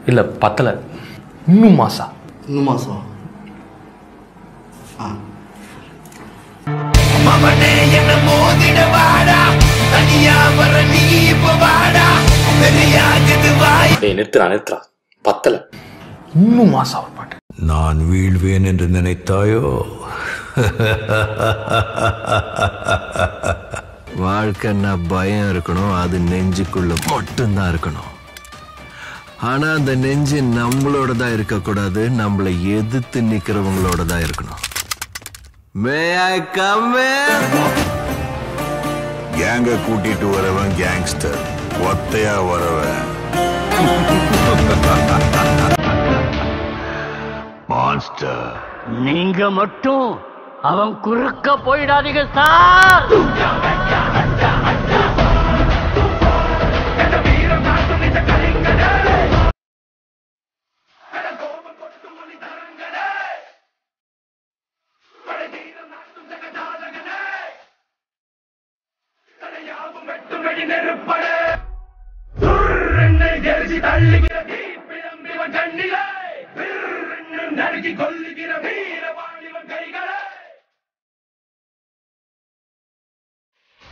இல்லை பத்தலை இன்னும் மாசா இன்னும் மாதம் ஆ டேய் நிறுத்துறா நிறுத்துறா பத்தலை இன்னும் மாசா ஒரு பாட்டு நான் வீழ்வேன் என்று நினைத்தாயோ வாழ்க்கைன்னா பயம் இருக்கணும் அது நெஞ்சுக்குள்ள மட்டும்தான் இருக்கணும் ஆனா அந்த நெஞ்சு நம்மளோட தான் இருக்கக்கூடாது நம்மளை எதிர்த்து நிக்கிறவங்களோட தான் இருக்கணும் மே ஐ கம் கேங்க கூட்டிட்டு வரவன் கேங்ஸ்டர் ஒத்தையா வரவன் மான்ஸ்டர் நீங்க மட்டும் அவன் குறுக்க போயிடாதீங்க சார் தள்ளுகிற தீ பிழம்பிவன் கண்ணிலே நறுக்கி கொல்லி